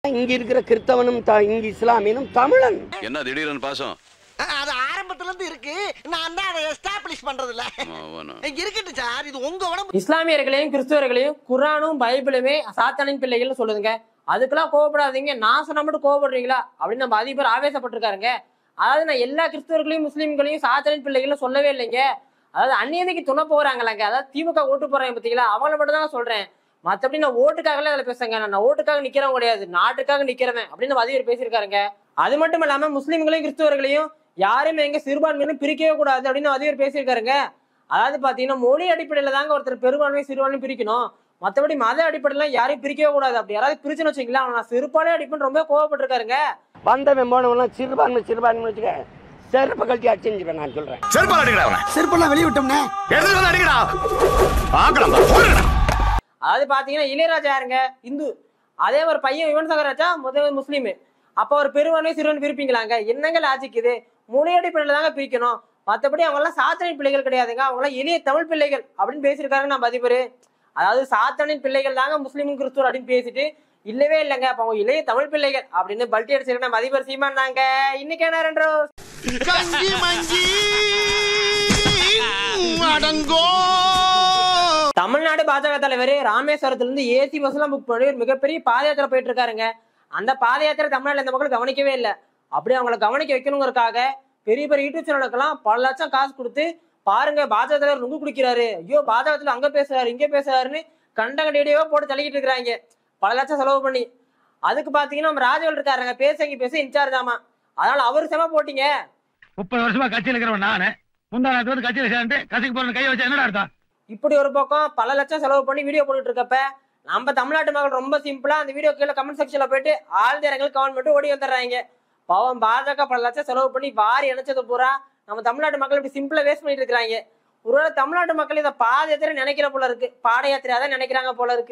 இங்க இருக்கிற கிறிஸ்தவனும் த- இங்க இஸ்லாமியனும் தமிழன் என்ன திடீர்னு பாசம் அது ஆரம்பத்துல இருந்து இருக்கு நான் தான் அதை எஸ்டாப்ளிஷ் பண்றது இல்ல இருக்கட்டும் சார் இது உங்க உடம்பு இஸ்லாமியர்களையும் கிறிஸ்துவர்களையும் குரானும் பைபிளுமே சாத்தானின் பிள்ளைகள்னு சொல்லுதுங்க அதுக்கெல்லாம் கோவப்படாதீங்க நான் சொன்னா மட்டும் கோவப்படுறீங்களா அப்படின்னு நம்ம அதிபர் ஆவேசப்பட்டிருக்காருங்க அதாவது நான் எல்லா கிறிஸ்துவர்களையும் முஸ்லீம்களையும் சாத்தானின் பிள்ளைகளும் சொல்லவே இல்லைங்க அதாவது அந்நியதைக்கு துணை போறாங்களாங்க அதாவது திமுக ஓட்டு போறாங்க பார்த்தீங்களா அவங்கள மட்டும் தான் சொல்றேன் மற்றபடி நான் ஓட்டுக்காகலாம் அதில் பேசுறேங்க நான் ஓட்டுக்காக நிக்கிறவன் கிடையாது நாட்டுக்காக நிக்கிறவன் அப்படின்னு நம்ம அதிபர் பேசியிருக்காருங்க அது மட்டும் இல்லாம முஸ்லீம்களையும் கிறிஸ்துவர்களையும் யாருமே எங்க சிறுபான்மையிலும் பிரிக்கவே கூடாது அப்படின்னு அதிபர் பேசியிருக்காருங்க அதாவது பாத்தீங்கன்னா மொழி அடிப்படையில தாங்க ஒருத்தர் பெரும்பான்மை சிறுபான்மை பிரிக்கணும் மத்தபடி மத அடிப்படையில யாரையும் பிரிக்கவே கூடாது அப்படி யாராவது பிரிச்சுன்னு வச்சுங்களா நான் சிறுபாலே அடிப்பேன் ரொம்ப கோவப்பட்டிருக்காருங்க வந்தவன் போனவன்லாம் சிறுபான்மை சிறுபான்மை வச்சுக்க செருப்பு கழிச்சு அடிச்சுருவேன் நான் சொல்றேன் செருப்பால் அடிக்கடா அவனை செருப்பெல்லாம் வெளிய விட்டோம்னே எடுத்து வந்து அடிக்கடா பார்க்கலாம் போடுங்கடா அதாவது பாத்தீங்கன்னா இளையராஜா யாருங்க இந்து அதே ஒரு பையன் யுவன் சங்கர் ராஜா முதல் முஸ்லீம் அப்ப ஒரு பெரும்பான்மை சிறுவன் பிரிப்பீங்களாங்க என்னங்க லாஜிக் இது மொழி அடிப்படையில தாங்க பிரிக்கணும் மத்தபடி அவங்க எல்லாம் சாத்தனின் பிள்ளைகள் கிடையாதுங்க அவங்க எல்லாம் எளிய தமிழ் பிள்ளைகள் அப்படின்னு பேசியிருக்காங்க நம்ம அதிபர் அதாவது சாத்தனின் பிள்ளைகள் தாங்க முஸ்லீம் கிறிஸ்துவர் அப்படின்னு பேசிட்டு இல்லவே இல்லைங்க அப்ப அவங்க இளைய தமிழ் பிள்ளைகள் அப்படின்னு பல்ட்டி அடிச்சிருக்க நம்ம அதிபர் சீமான் தாங்க இன்னைக்கு என்ன ரெண்டு கஞ்சி மஞ்சி அடங்கோ தமிழ்நாடு பாஜக தலைவர் ராமேஸ்வரத்துல இருந்து ஏசி பஸ் எல்லாம் புக் பண்ணி ஒரு மிகப்பெரிய பாத யாத்திரை போயிட்டு இருக்காருங்க அந்த பாத யாத்திரை தமிழ்நாட்டுல இந்த மக்கள் கவனிக்கவே இல்லை அப்படி அவங்கள கவனிக்க வைக்கணுங்கிறதுக்காக பெரிய பெரிய யூடியூப் சேனலுக்கெல்லாம் பல லட்சம் காசு கொடுத்து பாருங்க பாஜக தலைவர் நுங்கு குடிக்கிறாரு ஐயோ பாஜகத்துல அங்க பேசுறாரு இங்க பேசுறாருன்னு கண்ட கண்டியோ போட்டு தள்ளிக்கிட்டு இருக்கிறாங்க பல லட்சம் செலவு பண்ணி அதுக்கு பாத்தீங்கன்னா நம்ம ராஜவல் இருக்காருங்க பேச இங்க பேச இன்சார்ஜ் ஆமா அதனால அவரு செம போட்டீங்க முப்பது வருஷமா கட்சியில் இருக்கிறவன் நானு முந்தா நேரத்து வந்து கட்சியில் சேர்ந்து கட்சிக்கு போற கை வச்சா என்னடா அர்த்தம் இப்படி ஒரு பக்கம் பல லட்சம் செலவு பண்ணி வீடியோ போட்டுட்டு இருக்கப்ப நம்ம தமிழ்நாட்டு மக்கள் ரொம்ப சிம்பிளா அந்த வீடியோ கீழே கமெண்ட் செக்ஷன்ல போயிட்டு ஆழ்ந்த கமெண்ட் மட்டும் ஓடி வந்துடுறாங்க பாவம் பாஜக பல லட்சம் செலவு பண்ணி வாரி இணைச்சது பூரா நம்ம தமிழ்நாட்டு மக்கள் இப்படி சிம்பிளா வேஸ்ட் பண்ணிட்டு இருக்காங்க ஒருவேளை தமிழ்நாட்டு மக்கள் இதை பாத யாத்திரை நினைக்கிற போல இருக்கு பாட யாத்திரை தான் நினைக்கிறாங்க போல இருக்கு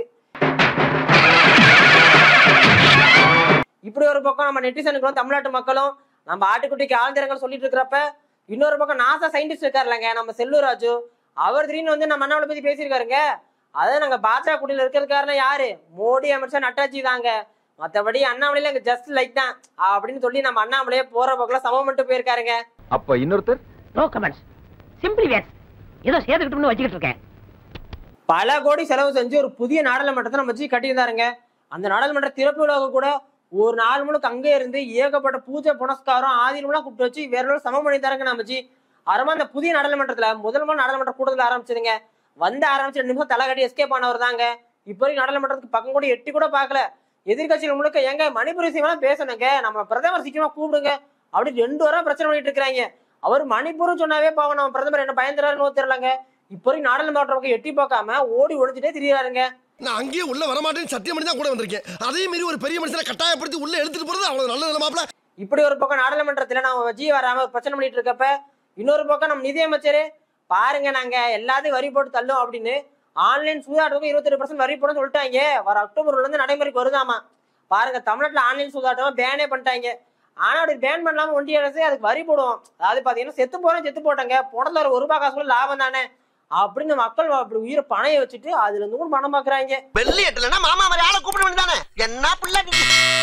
இப்படி ஒரு பக்கம் நம்ம நெட்டிசனுக்கும் தமிழ்நாட்டு மக்களும் நம்ம ஆட்டுக்குட்டிக்கு ஆழ்ந்திரங்கள் சொல்லிட்டு இருக்கிறப்ப இன்னொரு பக்கம் நாசா சயின்டிஸ்ட் இருக்காருலங்க நம்ம செல்லூராஜு அவர் திடீர்னு வந்து நம்ம அண்ணாவை பத்தி பேசியிருக்காருங்க அதான் நாங்க பாஜக குடியில இருக்கிறதுக்காரனா யாரு மோடி அமித்ஷா நட்டாச்சி தாங்க மத்தபடி அண்ணாமலையில எங்க ஜஸ்ட் லைக் தான் அப்படின்னு சொல்லி நம்ம அண்ணாமலையே போற பக்கம் சமம் மட்டும் போயிருக்காருங்க அப்ப இன்னொருத்தர் நோ கமெண்ட்ஸ் சிம்பிளி வேஸ் ஏதோ சேர்த்துக்கிட்டோம்னு வச்சுக்கிட்டு இருக்கேன் பல கோடி செலவு செஞ்சு ஒரு புதிய நாடாளுமன்றத்தை நம்ம வச்சு கட்டியிருந்தாருங்க அந்த நாடாளுமன்ற திறப்பு விழாவுக்கு கூட ஒரு நாள் முழுக்க அங்கே இருந்து ஏகப்பட்ட பூஜை புனஸ்காரம் ஆதீனம்லாம் கூப்பிட்டு வச்சு வேற ஒரு சமம் பண்ணியிருந்தாருங்க நம்ம ஜி அருமா அந்த புதிய நாடாளுமன்றத்துல முதல் முதல் நாடாளுமன்ற கூட்டத்தில் ஆரம்பிச்சதுங்க வந்து ஆரம்பிச்சு ரெண்டு நிமிஷம் தலை கட்டி எஸ்கேப் ஆனவர் தாங்க இப்போ வரைக்கும் நாடாளுமன்றத்துக்கு பக்கம் கூட எட்டி கூட பார்க்கல எதிர்கட்சிகள் முழுக்க எங்க மணிப்பூர் விஷயமெல்லாம் பேசணுங்க நம்ம பிரதமர் சீக்கிரமா கூப்பிடுங்க அப்படி ரெண்டு வாரம் பிரச்சனை பண்ணிட்டு இருக்கிறாங்க அவர் மணிப்பூர் சொன்னாவே பாவம் நம்ம பிரதமர் என்ன பயந்துறாருன்னு தெரியலங்க இப்போ வரைக்கும் நாடாளுமன்ற பக்கம் எட்டி பார்க்காம ஓடி ஒழிஞ்சிட்டே திரியாருங்க நான் அங்கேயே உள்ள வரமாட்டேன்னு சத்தியம் பண்ணி தான் கூட வந்திருக்கேன் அதே மீறி ஒரு பெரிய மனுஷனை கட்டாயப்படுத்தி உள்ள எடுத்துட்டு போறது அவ்வளவு நல்லது மாப்பிள இப்படி ஒரு பக்கம் நாடாளுமன்றத்துல நம்ம விஜய் வராம பிரச்சனை பண்ணிட்டு இருக்கப்ப இன்னொரு பக்கம் நம்ம நிதியமைச்சரு பாருங்க நாங்க எல்லாத்தையும் வரி போட்டு தள்ளும் அப்படின்னு ஆன்லைன் சூதாட்டத்துக்கும் இருபத்தெட்டு பர்சன்ட் வரி போட சொல்லிட்டாங்க வர அக்டோபர்ல இருந்து நடைமுறைக்கு வருதாமா பாருங்க தமிழ்நாட்டுல ஆன்லைன் சூதாட்டம் பேனே பண்ணிட்டாங்க ஆனா அப்படி பேன் பண்ணாம ஒன்றிய அரசு அதுக்கு வரி போடுவோம் அதாவது பாத்தீங்கன்னா செத்து போறோம் செத்து போட்டாங்க போனதுல ஒரு ஒரு ரூபாய் காசு கூட லாபம் தானே அப்படின்னு மக்கள் அப்படி உயிரை பணைய வச்சுட்டு அதுல இருந்து கூட பணம் பாக்குறாங்க வெள்ளி எட்டுலன்னா மாமா மாதிரி ஆளை கூப்பிட வேண்டியதானே என்ன பிள்ளை நீ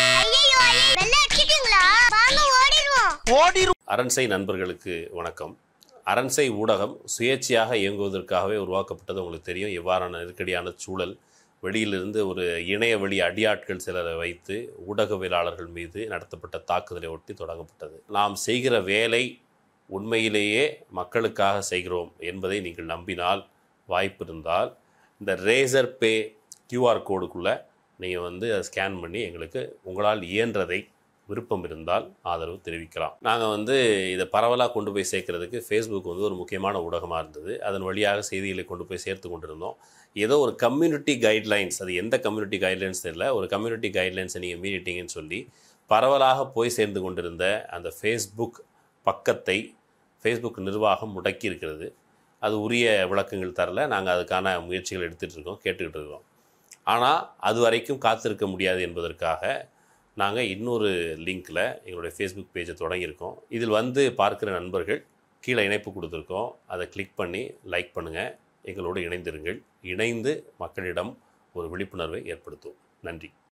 ஓடிரும் அரண்சை நண்பர்களுக்கு வணக்கம் அரண்சை ஊடகம் சுயேட்சையாக இயங்குவதற்காகவே உருவாக்கப்பட்டது உங்களுக்கு தெரியும் எவ்வாறான நெருக்கடியான சூழல் வெளியிலிருந்து ஒரு இணைய வழி அடியாட்கள் சிலரை வைத்து ஊடகவியலாளர்கள் மீது நடத்தப்பட்ட தாக்குதலை ஒட்டி தொடங்கப்பட்டது நாம் செய்கிற வேலை உண்மையிலேயே மக்களுக்காக செய்கிறோம் என்பதை நீங்கள் நம்பினால் வாய்ப்பு இருந்தால் இந்த ரேசர் பே கியூஆர் கோடுக்குள்ளே நீங்கள் வந்து அதை ஸ்கேன் பண்ணி எங்களுக்கு உங்களால் இயன்றதை விருப்பம் இருந்தால் ஆதரவு தெரிவிக்கலாம் நாங்கள் வந்து இதை பரவலாக கொண்டு போய் சேர்க்கறதுக்கு ஃபேஸ்புக் வந்து ஒரு முக்கியமான ஊடகமாக இருந்தது அதன் வழியாக செய்திகளை கொண்டு போய் சேர்த்து கொண்டிருந்தோம் ஏதோ ஒரு கம்யூனிட்டி கைட்லைன்ஸ் அது எந்த கம்யூனிட்டி கைட்லைன்ஸ் தெரியல ஒரு கம்யூனிட்டி கைட்லைன்ஸை நீங்கள் மீறிட்டீங்கன்னு சொல்லி பரவலாக போய் சேர்ந்து கொண்டிருந்த அந்த ஃபேஸ்புக் பக்கத்தை ஃபேஸ்புக் நிர்வாகம் முடக்கி இருக்கிறது அது உரிய விளக்கங்கள் தரல நாங்கள் அதுக்கான முயற்சிகள் எடுத்துகிட்டு இருக்கோம் கேட்டுக்கிட்டு இருக்கோம் ஆனால் அது வரைக்கும் காத்திருக்க முடியாது என்பதற்காக நாங்கள் இன்னொரு லிங்க்கில் எங்களுடைய ஃபேஸ்புக் பேஜை தொடங்கியிருக்கோம் இதில் வந்து பார்க்குற நண்பர்கள் கீழே இணைப்பு கொடுத்துருக்கோம் அதை கிளிக் பண்ணி லைக் பண்ணுங்கள் எங்களோடு இணைந்திருங்கள் இணைந்து மக்களிடம் ஒரு விழிப்புணர்வை ஏற்படுத்துவோம் நன்றி